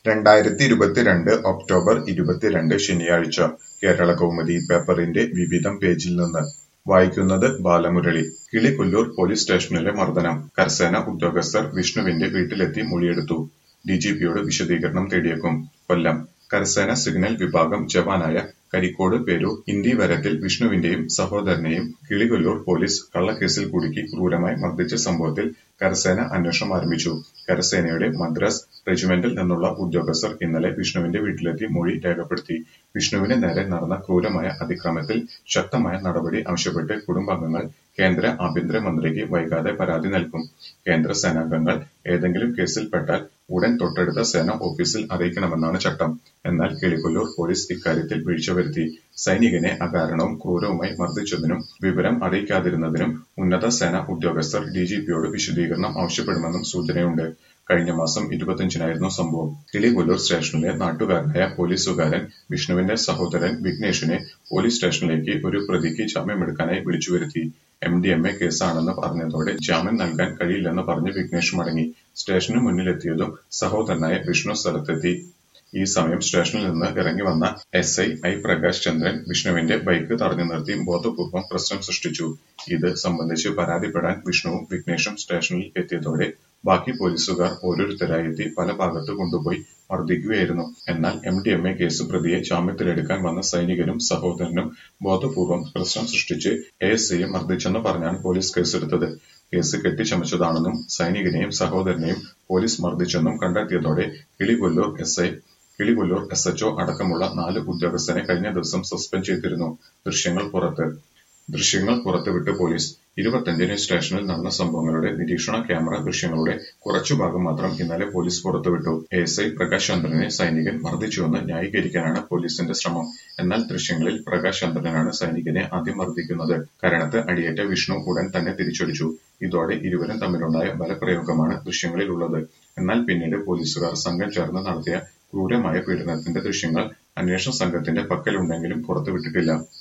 രണ്ടായിരത്തി ഇരുപത്തിരണ്ട് ഒക്ടോബർ ഇരുപത്തിരണ്ട് ശനിയാഴ്ച കേരളകൗമുദി പേപ്പറിന്റെ വിവിധം പേജിൽ നിന്ന് വായിക്കുന്നത് ബാലമുരളി കിളികൊല്ലൂർ പോലീസ് സ്റ്റേഷനിലെ മർദ്ദനം കരസേന ഉദ്യോഗസ്ഥർ വിഷ്ണുവിന്റെ വീട്ടിലെത്തി മൊഴിയെടുത്തു ഡിജിപിയോട് വിശദീകരണം തേടിയേക്കും കൊല്ലം കരസേന സിഗ്നൽ വിഭാഗം ജവാനായ കരിക്കോട് പേരൂർ ഇന്ദിവരത്തിൽ വിഷ്ണുവിന്റെയും സഹോദരനെയും കിളികൊല്ലൂർ പോലീസ് കള്ളക്കേസിൽ കുടുക്കി ക്രൂരമായി മർദ്ദിച്ച സംഭവത്തിൽ കരസേന അന്വേഷണം ആരംഭിച്ചു കരസേനയുടെ മദ്രാസ് റെജിമെന്റിൽ നിന്നുള്ള ഉദ്യോഗസ്ഥർ ഇന്നലെ വിഷ്ണുവിന്റെ വീട്ടിലെത്തി മൊഴി രേഖപ്പെടുത്തി വിഷ്ണുവിന് നേരെ നടന്ന ക്രൂരമായ അതിക്രമത്തിൽ ശക്തമായ നടപടി ആവശ്യപ്പെട്ട് കുടുംബാംഗങ്ങൾ കേന്ദ്ര ആഭ്യന്തര മന്ത്രിക്ക് വൈകാതെ പരാതി നൽകും കേന്ദ്ര സേനാംഗങ്ങൾ ഏതെങ്കിലും കേസിൽ പെട്ടാൽ ഉടൻ തൊട്ടടുത്ത സേന ഓഫീസിൽ അറിയിക്കണമെന്നാണ് ചട്ടം എന്നാൽ കിളികൊല്ലൂർ പോലീസ് ഇക്കാര്യത്തിൽ വീഴ്ച വരുത്തി സൈനികനെ അകാരണവും ക്രൂരവുമായി മർദ്ദിച്ചതിനും വിവരം അറിയിക്കാതിരുന്നതിനും ഉന്നത സേനാ ഉദ്യോഗസ്ഥർ ഡിജിപിയോട് വിശദീകരണം ആവശ്യപ്പെടുമെന്നും സൂചനയുണ്ട് കഴിഞ്ഞ മാസം ഇരുപത്തിയഞ്ചിനായിരുന്നു സംഭവം കിളികൊല്ലൂർ സ്റ്റേഷനിലെ നാട്ടുകാരനായ പോലീസുകാരൻ വിഷ്ണുവിന്റെ സഹോദരൻ വിഘ്നേഷിനെ പോലീസ് സ്റ്റേഷനിലേക്ക് ഒരു പ്രതിക്ക് ജാമ്യമെടുക്കാനായി വിളിച്ചുവരുത്തി എം ഡി എം എ കേസാണെന്ന് പറഞ്ഞതോടെ ജാമ്യം നൽകാൻ കഴിയില്ലെന്ന് പറഞ്ഞ് വിഘ്നേഷ് മടങ്ങി സ്റ്റേഷന് മുന്നിലെത്തിയതും സഹോദരനായ വിഷ്ണു സ്ഥലത്തെത്തി ഈ സമയം സ്റ്റേഷനിൽ നിന്ന് ഇറങ്ങി വന്ന S I I Prakash Chandran വിഷ്ണുവിന്റെ ബൈക്ക് തടഞ്ഞു നിർത്തി ബോധപൂർവം പ്രശ്നം സൃഷ്ടിച്ചു ഇത് സംബന്ധിച്ച് പരാതിപ്പെടാൻ വിഷ്ണുവും വിഘ്നേഷും സ്റ്റേഷനിൽ എത്തിയതോടെ ബാക്കി പോലീസുകാർ ഓരോരുത്തരായി എത്തി പല ഭാഗത്ത് കൊണ്ടുപോയി മർദ്ദിക്കുകയായിരുന്നു എന്നാൽ M D M A case പ്രതിയെ ജാമ്യത്തിലെടുക്കാൻ വന്ന സൈനികനും സഹോദരനും ബോധപൂർവം പ്രശ്നം സൃഷ്ടിച്ച് എ എസ് ഐയെ മർദ്ദിച്ചെന്ന് പറഞ്ഞാണ് പോലീസ് കേസെടുത്തത് കേസ് കെട്ടിച്ചമച്ചതാണെന്നും സൈനികനെയും സഹോദരനെയും പോലീസ് മർദ്ദിച്ചെന്നും കണ്ടെത്തിയതോടെ Kilikollur S I Kilikollur S HO അടക്കമുള്ള നാല് ഉദ്യോഗസ്ഥരെ കഴിഞ്ഞ ദിവസം സസ്പെൻഡ് ചെയ്തിരുന്നു ദൃശ്യങ്ങൾ പുറത്ത് ദൃശ്യങ്ങൾ പുറത്തുവിട്ട് പോലീസ് ഇരുപത്തഞ്ചിന് സ്റ്റേഷനിൽ നടന്ന സംഭവങ്ങളുടെ നിരീക്ഷണ ക്യാമറ ദൃശ്യങ്ങളുടെ കുറച്ചു ഭാഗം മാത്രം ഇന്നലെ പോലീസ് പുറത്തുവിട്ടു എസ് ഐ പ്രകാശ് ചന്ദ്രനെ സൈനികൻ മർദ്ദിച്ചുവെന്ന് ന്യായീകരിക്കാനാണ് പോലീസിന്റെ ശ്രമം എന്നാൽ ദൃശ്യങ്ങളിൽ പ്രകാശ് ചന്ദ്രനാണ് സൈനികനെ ആദ്യം മർദ്ദിക്കുന്നത് കരണത്ത് അടിയേറ്റ വിഷ്ണു ഉടൻ തന്നെ തിരിച്ചടിച്ചു ഇതോടെ ഇരുവരും തമ്മിലുണ്ടായ ബലപ്രയോഗമാണ് ദൃശ്യങ്ങളിലുള്ളത് എന്നാൽ പിന്നീട് പോലീസുകാർ സംഘം ചേർന്ന് നടത്തിയ ക്രൂരമായ പീഡനത്തിന്റെ ദൃശ്യങ്ങൾ അന്വേഷണ സംഘത്തിന്റെ പക്കലുണ്ടെങ്കിലും പുറത്തുവിട്ടിട്ടില്ല